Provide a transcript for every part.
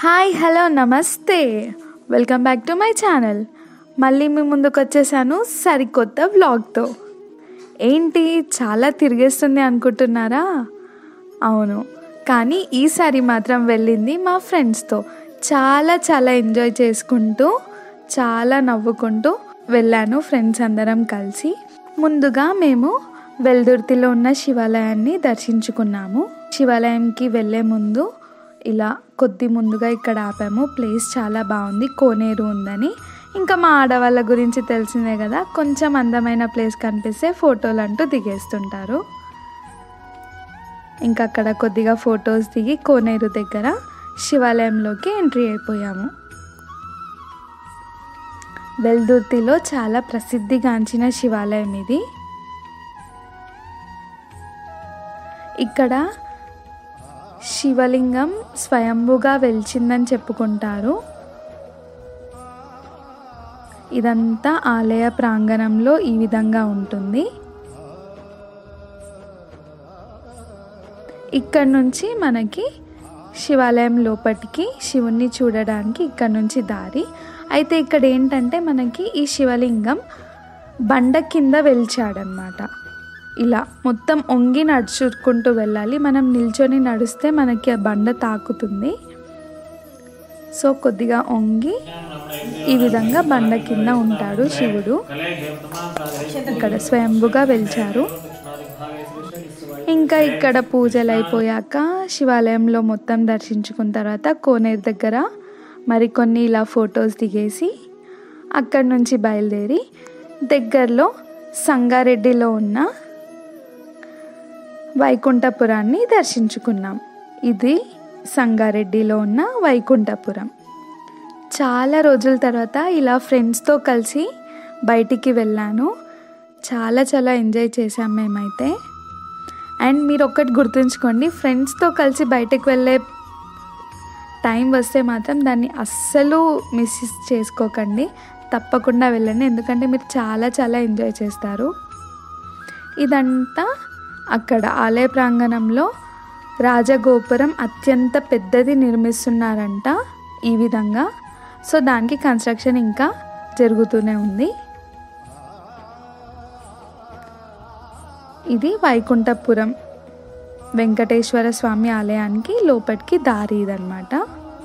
hi hello నమస్తే welcome back to my channel మళ్ళీ మీ ముందుకు వచ్చేసాను సరికొత్త వ్లాగ్తో ఏంటి చాలా తిరిగేస్తుంది అనుకుంటున్నారా అవును కానీ ఈసారి మాత్రం వెళ్ళింది మా ఫ్రెండ్స్తో చాలా చాలా ఎంజాయ్ చేసుకుంటూ చాలా నవ్వుకుంటూ వెళ్ళాను ఫ్రెండ్స్ అందరం కలిసి ముందుగా మేము వెల్దుర్తిలో ఉన్న శివాలయాన్ని దర్శించుకున్నాము శివాలయంకి వెళ్ళే ముందు ఇలా కొద్ది ముందుగా ఇక్కడ ఆపాము ప్లేస్ చాలా బాగుంది కోనేరు ఉందని ఇంకా మా ఆడవాళ్ళ గురించి తెలిసిందే కదా కొంచెం అందమైన ప్లేస్ కనిపిస్తే ఫోటోలు అంటూ దిగేస్తుంటారు ఇంకా అక్కడ కొద్దిగా ఫొటోస్ దిగి కోనేరు దగ్గర శివాలయంలోకి ఎంట్రీ అయిపోయాము వెల్దుర్తిలో చాలా ప్రసిద్ధిగాంచిన శివాలయం ఇది ఇక్కడ శివలింగం స్వయంభుగా వెలిచిందని చెప్పుకుంటారు ఇదంతా ఆలయ ప్రాంగణంలో ఈ విధంగా ఉంటుంది ఇక్కడ నుంచి మనకి శివాలయం లోపటికి శివుణ్ణి చూడడానికి ఇక్కడ నుంచి దారి అయితే ఇక్కడ ఏంటంటే మనకి ఈ శివలింగం బండ కింద వెలిచాడనమాట ఇలా మొత్తం ఒంగి నడుచుకుంటూ వెళ్ళాలి మనం నిల్చొని నడిస్తే మనకి ఆ బండ తాకుతుంది సో కొద్దిగా ఒంగి ఈ విధంగా బండ కింద ఉంటాడు శివుడు ఇక్కడ స్వయంభుగా వెలిచారు ఇంకా ఇక్కడ పూజలు అయిపోయాక శివాలయంలో మొత్తం దర్శించుకున్న తర్వాత కోనేరు దగ్గర మరికొన్ని ఇలా ఫొటోస్ దిగేసి అక్కడి నుంచి బయలుదేరి దగ్గరలో సంగారెడ్డిలో ఉన్న వైకుంఠపురాన్ని దర్శించుకున్నాం ఇది సంగారెడ్డిలో ఉన్న వైకుంఠపురం చాలా రోజుల తర్వాత ఇలా ఫ్రెండ్స్తో కలిసి బయటికి వెళ్ళాను చాలా చాలా ఎంజాయ్ చేసాం మేమైతే అండ్ మీరు ఒక్కటి గుర్తుంచుకోండి ఫ్రెండ్స్తో కలిసి బయటకు వెళ్ళే టైం వస్తే మాత్రం దాన్ని అస్సలు మిస్ చేసుకోకండి తప్పకుండా వెళ్ళండి ఎందుకంటే మీరు చాలా చాలా ఎంజాయ్ చేస్తారు ఇదంతా అక్కడ ఆలయ ప్రాంగణంలో రాజగోపురం అత్యంత పెద్దది నిర్మిస్తున్నారంట ఈ విధంగా సో దానికి కన్స్ట్రక్షన్ ఇంకా జరుగుతూనే ఉంది ఇది వైకుంఠపురం వెంకటేశ్వర స్వామి ఆలయానికి లోపలికి దారి ఇదనమాట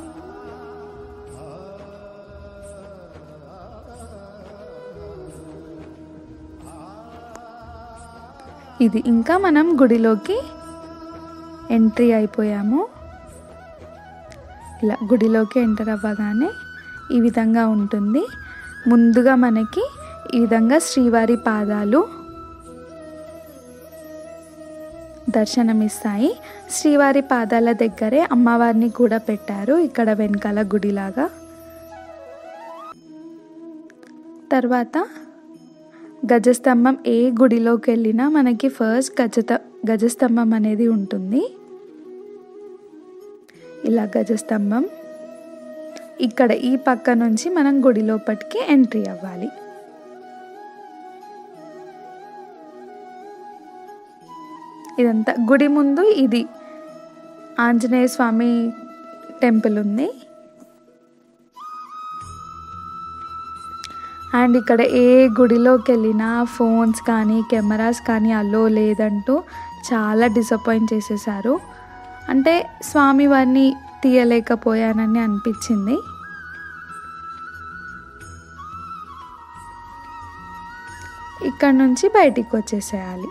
ఇది ఇంకా మనం గుడిలోకి ఎంట్రీ అయిపోయాము ఇలా గుడిలోకి ఎంటర్ అవ్వగానే ఈ విధంగా ఉంటుంది ముందుగా మనకి ఈ విధంగా శ్రీవారి పాదాలు దర్శనమిస్తాయి శ్రీవారి పాదాల దగ్గరే అమ్మవారిని కూడా పెట్టారు ఇక్కడ వెనకాల గుడిలాగా తర్వాత గజస్తంభం ఏ గుడిలోకి వెళ్ళినా మనకి ఫస్ట్ గజత గజస్తంభం అనేది ఉంటుంది ఇలా గజస్తంభం ఇక్కడ ఈ పక్క నుంచి మనం గుడి లోపలికి ఎంట్రీ అవ్వాలి ఇదంతా గుడి ముందు ఇది ఆంజనేయ స్వామి టెంపుల్ ఉంది అండ్ ఇక్కడ ఏ గుడిలోకి వెళ్ళినా ఫోన్స్ కానీ కెమెరాస్ కానీ అల్లో లేదంటూ చాలా డిసప్పాయింట్ చేసేసారు అంటే స్వామివారిని తీయలేకపోయానని అనిపించింది ఇక్కడ నుంచి బయటికి వచ్చేసేయాలి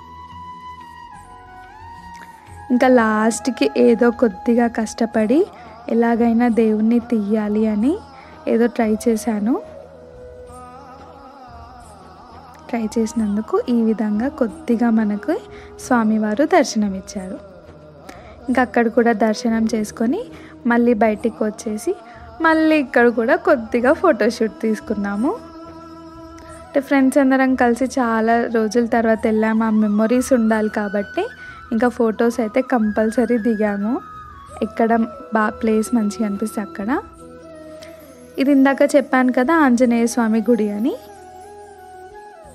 ఇంకా లాస్ట్కి ఏదో కొద్దిగా కష్టపడి ఎలాగైనా దేవుణ్ణి తీయాలి అని ఏదో ట్రై చేశాను ట్రై చేసినందుకు ఈ విధంగా కొద్దిగా మనకు స్వామివారు దర్శనం ఇచ్చారు ఇంకా అక్కడ కూడా దర్శనం చేసుకొని మళ్ళీ బయటికి వచ్చేసి మళ్ళీ ఇక్కడ కూడా కొద్దిగా ఫోటోషూట్ తీసుకున్నాము అంటే ఫ్రెండ్స్ అందరం కలిసి చాలా రోజుల తర్వాత వెళ్ళాము ఆ మెమొరీస్ ఉండాలి కాబట్టి ఇంకా ఫొటోస్ అయితే కంపల్సరీ దిగాము ఎక్కడ బా ప్లేస్ మంచిగా అనిపిస్తే అక్కడ ఇది ఇందాక చెప్పాను కదా ఆంజనేయ స్వామి గుడి అని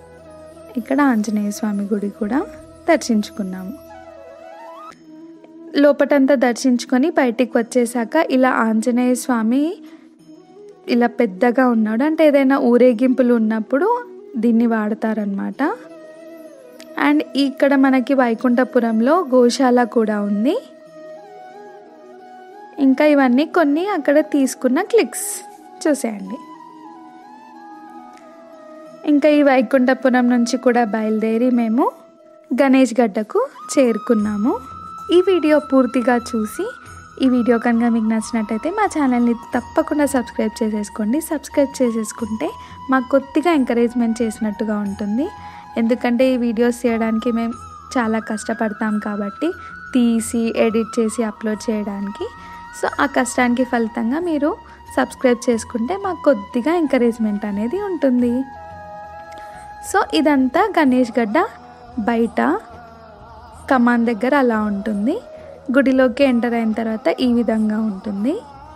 ఇక్కడ ఆంజనేయ స్వామి గుడి కూడా దర్శించుకున్నాము లోపటంతా దర్శించుకొని బయటికి వచ్చేసాక ఇలా ఆంజనేయ స్వామి ఇలా పెద్దగా ఉన్నాడు అంటే ఏదైనా ఊరేగింపులు ఉన్నప్పుడు దీన్ని వాడతారనమాట అండ్ ఇక్కడ మనకి వైకుంఠపురంలో గోశాల కూడా ఉంది ఇంకా ఇవన్నీ కొన్ని అక్కడ తీసుకున్న క్లిక్స్ చూసేయండి ఇంకా ఈ వైకుంఠపురం నుంచి కూడా బయలుదేరి మేము గణేష్ గడ్డకు చేరుకున్నాము ఈ వీడియో పూర్తిగా చూసి ఈ వీడియో కనుక మీకు నచ్చినట్టయితే మా ఛానల్ని తప్పకుండా సబ్స్క్రైబ్ చేసేసుకోండి సబ్స్క్రైబ్ చేసేసుకుంటే మాకు కొద్దిగా ఎంకరేజ్మెంట్ చేసినట్టుగా ఉంటుంది ఎందుకంటే ఈ వీడియోస్ చేయడానికి మేము చాలా కష్టపడతాం కాబట్టి తీసి ఎడిట్ చేసి అప్లోడ్ చేయడానికి సో ఆ కష్టానికి ఫలితంగా మీరు సబ్స్క్రైబ్ చేసుకుంటే మాకు కొద్దిగా ఎంకరేజ్మెంట్ అనేది ఉంటుంది సో ఇదంతా గణేష్ గడ్డ బయట కమాన్ దగ్గర అలా ఉంటుంది గుడిలోకి ఎంటర్ అయిన తర్వాత ఈ విధంగా ఉంటుంది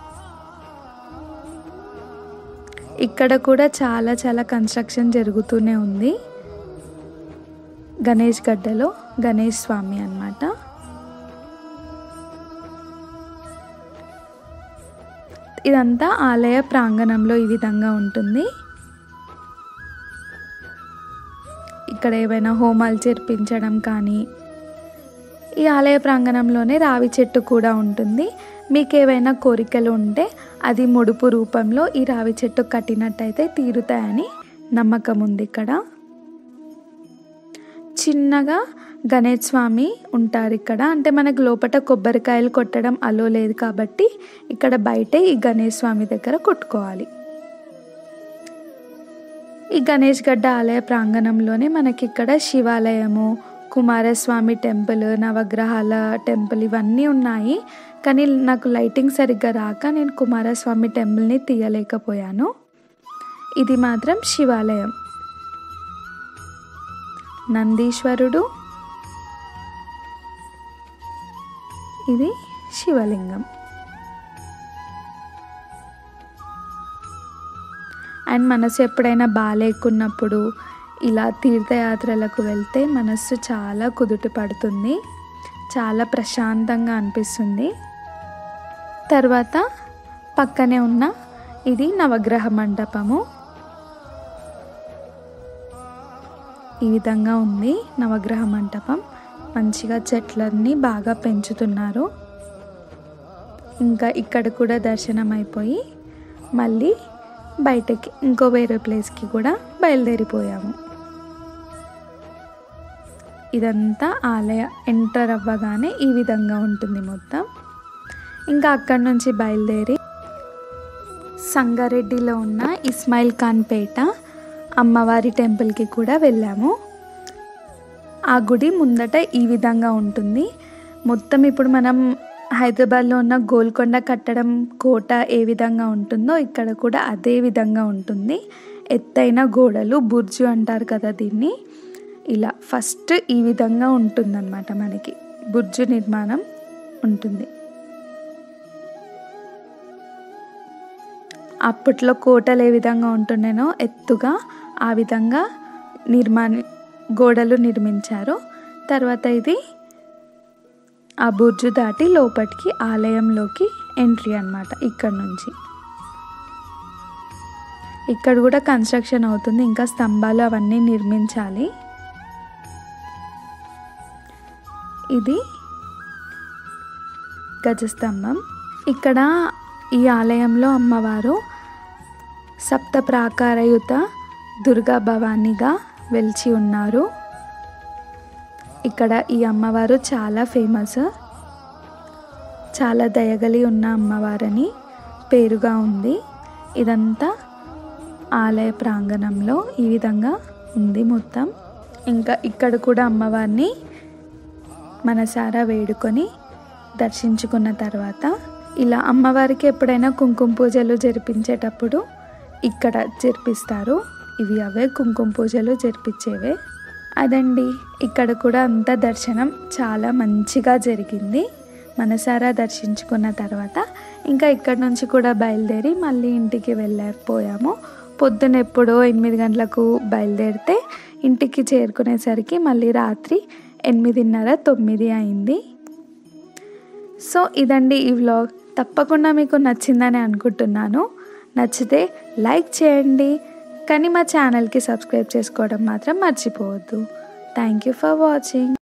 ఇక్కడ కూడా చాలా చాలా కన్స్ట్రక్షన్ జరుగుతూనే ఉంది గణేష్ గడ్డలో గణేష్ స్వామి అన్నమాట ఇదంతా ఆలయ ప్రాంగణంలో ఈ విధంగా ఉంటుంది ఇక్కడ ఏవైనా హోమాలు చేర్పించడం కానీ ఈ ఆలయ ప్రాంగణంలోనే రావి చెట్టు కూడా ఉంటుంది మీకు ఏవైనా కోరికలు ఉంటే అది ముడుపు రూపంలో ఈ రావి చెట్టు కట్టినట్టయితే తీరుతాయని నమ్మకం ఉంది ఇక్కడ చిన్నగా గణేష్ స్వామి ఉంటారు ఇక్కడ అంటే మనకు లోపల కొబ్బరికాయలు కొట్టడం అలో లేదు కాబట్టి ఇక్కడ బయటే ఈ గణేష్ స్వామి దగ్గర కొట్టుకోవాలి ఈ గణేష్ గడ్డ ఆలయ ప్రాంగణంలోనే మనకి ఇక్కడ శివాలయము కుమారస్వామి టెంపుల్ నవగ్రహాల టెంపుల్ ఇవన్నీ ఉన్నాయి కానీ నాకు లైటింగ్ సరిగ్గా రాక నేను కుమారస్వామి టెంపుల్ని తీయలేకపోయాను ఇది మాత్రం శివాలయం నందీశ్వరుడు ఇది శివలింగం అండ్ మనసు ఎప్పుడైనా బాగాలేకున్నప్పుడు ఇలా తీర్థయాత్రలకు వెళ్తే మనస్సు చాలా కుదుట పడుతుంది చాలా ప్రశాంతంగా అనిపిస్తుంది తర్వాత పక్కనే ఉన్న ఇది నవగ్రహ మండపము ఈ విధంగా ఉంది నవగ్రహ మంటపం మంచిగా చెట్లన్నీ బాగా పెంచుతున్నారు ఇంకా ఇక్కడ కూడా దర్శనం అయిపోయి మళ్ళీ బయటకి ఇంకో వేరే ప్లేస్కి కూడా బయలుదేరిపోయాము ఇదంతా ఆలయ ఎంటర్ అవ్వగానే ఈ విధంగా ఉంటుంది మొత్తం ఇంకా అక్కడి నుంచి బయలుదేరి సంగారెడ్డిలో ఉన్న ఇస్మాయిల్ ఖాన్ పేట అమ్మవారి టెంపుల్కి కూడా వెళ్ళాము ఆ గుడి ముందట ఈ విధంగా ఉంటుంది మొత్తం ఇప్పుడు మనం హైదరాబాద్లో ఉన్న గోల్కొండ కట్టడం కోట ఏ విధంగా ఉంటుందో ఇక్కడ కూడా అదే విధంగా ఉంటుంది ఎత్తైన గోడలు బుర్జు అంటారు కదా దీన్ని ఇలా ఫస్ట్ ఈ విధంగా ఉంటుందన్నమాట మనకి బుర్జు నిర్మాణం ఉంటుంది అప్పట్లో కోటలు ఏ విధంగా ఉంటుండేనో ఎత్తుగా ఆ విధంగా నిర్మాణ గోడలు నిర్మించారు తర్వాత ఇది ఆ బుర్జు దాటి లోపలికి ఆలయంలోకి ఎంట్రీ అన్నమాట ఇక్కడ నుంచి ఇక్కడ కూడా కన్స్ట్రక్షన్ అవుతుంది ఇంకా స్తంభాలు అవన్నీ నిర్మించాలి ఇది గజస్తంభం ఇక్కడ ఈ ఆలయంలో అమ్మవారు సప్త ప్రాకారయుత దుర్గా భవానిగా వెలిచి ఉన్నారు ఇక్కడ ఈ అమ్మవారు చాలా ఫేమస్ చాలా దయగలి ఉన్న అమ్మవారని పేరుగా ఉంది ఇదంతా ఆలయ ప్రాంగణంలో ఈ విధంగా ఉంది మొత్తం ఇంకా ఇక్కడ కూడా అమ్మవారిని మనసారా వేడుకొని దర్శించుకున్న తర్వాత ఇలా అమ్మవారికి ఎప్పుడైనా కుంకుమ పూజలు జరిపించేటప్పుడు ఇక్కడ జరిపిస్తారు ఇవి అవే కుంకుమ పూజలు జరిపించేవే అదండి ఇక్కడ కూడా అంతా దర్శనం చాలా మంచిగా జరిగింది మనసారా దర్శించుకున్న తర్వాత ఇంకా ఇక్కడ నుంచి కూడా బయలుదేరి మళ్ళీ ఇంటికి వెళ్ళిపోయాము పొద్దున ఎప్పుడో ఎనిమిది గంటలకు బయలుదేరితే ఇంటికి చేరుకునేసరికి మళ్ళీ రాత్రి ఎనిమిదిన్నర తొమ్మిది అయింది సో ఇదండి ఈ వ్లాగ్ తప్పకుండా మీకు నచ్చిందని అనుకుంటున్నాను నచ్చితే లైక్ చేయండి కానీ మా ఛానల్కి సబ్స్క్రైబ్ చేసుకోవడం మాత్రం మర్చిపోవద్దు థ్యాంక్ యూ ఫర్ వాచింగ్